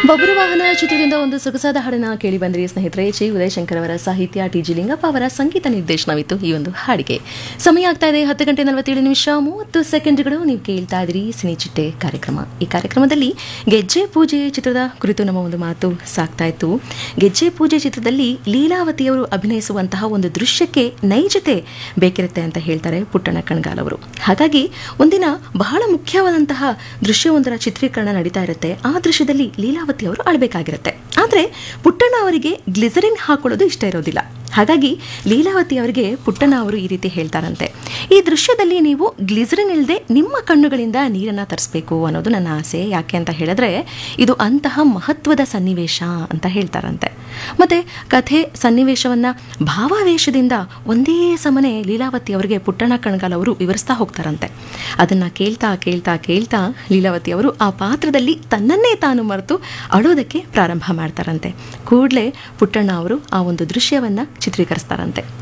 ಬೊಬ್ಬರು ವಾಹನ ಚಿತ್ರದಿಂದ ಒಂದು ಸೊಗಸಾದ ಹಾಡನ್ನ ಕೇಳಿ ಬಂದ್ರಿ ಸ್ನೇಹಿತರೆ ಚಿ ಉದಯಶಂಕರ್ ಅವರ ಸಾಹಿತ್ಯ ಟಿ ಜಿ ಲಿಂಗಪ್ಪ ಅವರ ಸಂಗೀತ ನಿರ್ದೇಶನವಿತ್ತು ಈ ಒಂದು ಹಾಡಿಗೆ ಸಮಯ ಆಗ್ತಾ ಇದೆ ಹತ್ತು ಗಂಟೆ ನಲವತ್ತೇಳು ನಿಮಿಷ ಮೂವತ್ತು ಸೆಕೆಂಡ್ಗಳು ನೀವು ಕೇಳ್ತಾ ಇದ್ರಿ ಸಿನಿಚಿಟ್ಟೆ ಕಾರ್ಯಕ್ರಮ ಈ ಕಾರ್ಯಕ್ರಮದಲ್ಲಿ ಗೆಜ್ಜೆ ಪೂಜೆ ಚಿತ್ರದ ಕುರಿತು ನಮ್ಮ ಒಂದು ಮಾತು ಸಾಕ್ತಾ ಇತ್ತು ಗೆಜ್ಜೆ ಪೂಜೆ ಚಿತ್ರದಲ್ಲಿ ಲೀಲಾವತಿಯವರು ಅಭಿನಯಿಸುವಂತಹ ಒಂದು ದೃಶ್ಯಕ್ಕೆ ನೈಜತೆ ಬೇಕಿರುತ್ತೆ ಅಂತ ಹೇಳ್ತಾರೆ ಪುಟ್ಟಣ ಕಣ್ಗಾಲ್ ಅವರು ಹಾಗಾಗಿ ಒಂದಿನ ಬಹಳ ಮುಖ್ಯವಾದಂತಹ ದೃಶ್ಯವೊಂದರ ಚಿತ್ರೀಕರಣ ನಡೀತಾ ಇರುತ್ತೆ ಆ ದೃಶ್ಯದಲ್ಲಿ ಲೀಲಾವತಿ ಅವರು ಅಳಬೇಕಾಗಿರುತ್ತೆ ಆದರೆ ಪುಟ್ಟಣ್ಣ ಅವರಿಗೆ ಗ್ಲಿಸರಿನ್ ಹಾಕೊಳ್ಳೋದು ಇಷ್ಟ ಇರೋದಿಲ್ಲ ಹಾಗಾಗಿ ಲೀಲಾವತಿ ಅವರಿಗೆ ಪುಟ್ಟಣ್ಣ ಅವರು ಈ ರೀತಿ ಹೇಳ್ತಾರಂತೆ ಈ ದೃಶ್ಯದಲ್ಲಿ ನೀವು ಗ್ಲಿಸರಿನ್ ಇಲ್ಲದೆ ನಿಮ್ಮ ಕಣ್ಣುಗಳಿಂದ ನೀರನ್ನು ತರಿಸ್ಬೇಕು ಅನ್ನೋದು ನನ್ನ ಆಸೆ ಯಾಕೆ ಅಂತ ಹೇಳಿದ್ರೆ ಇದು ಅಂತಹ ಮಹತ್ವದ ಸನ್ನಿವೇಶ ಅಂತ ಹೇಳ್ತಾರಂತೆ ಮತ್ತೆ ಕಥೆ ಸನ್ನಿವೇಶವನ್ನ ಭಾವಾವೇಶದಿಂದ ಒಂದೇ ಸಮನೆ ಲೀಲಾವತಿ ಅವರಿಗೆ ಪುಟ್ಟಣ್ಣ ಕಣ್ಗಾಲ್ ಅವರು ವಿವರಿಸ್ತಾ ಹೋಗ್ತಾರಂತೆ ಅದನ್ನ ಕೇಳ್ತಾ ಕೇಳ್ತಾ ಕೇಳ್ತಾ ಲೀಲಾವತಿ ಅವರು ಆ ಪಾತ್ರದಲ್ಲಿ ತನ್ನನ್ನೇ ತಾನು ಮರೆತು ಅಳೋದಕ್ಕೆ ಪ್ರಾರಂಭ ಮಾಡ್ತಾರಂತೆ ಕೂಡಲೇ ಪುಟ್ಟಣ್ಣ ಅವರು ಆ ಒಂದು ದೃಶ್ಯವನ್ನ ಚಿತ್ರೀಕರಿಸ್ತಾರಂತೆ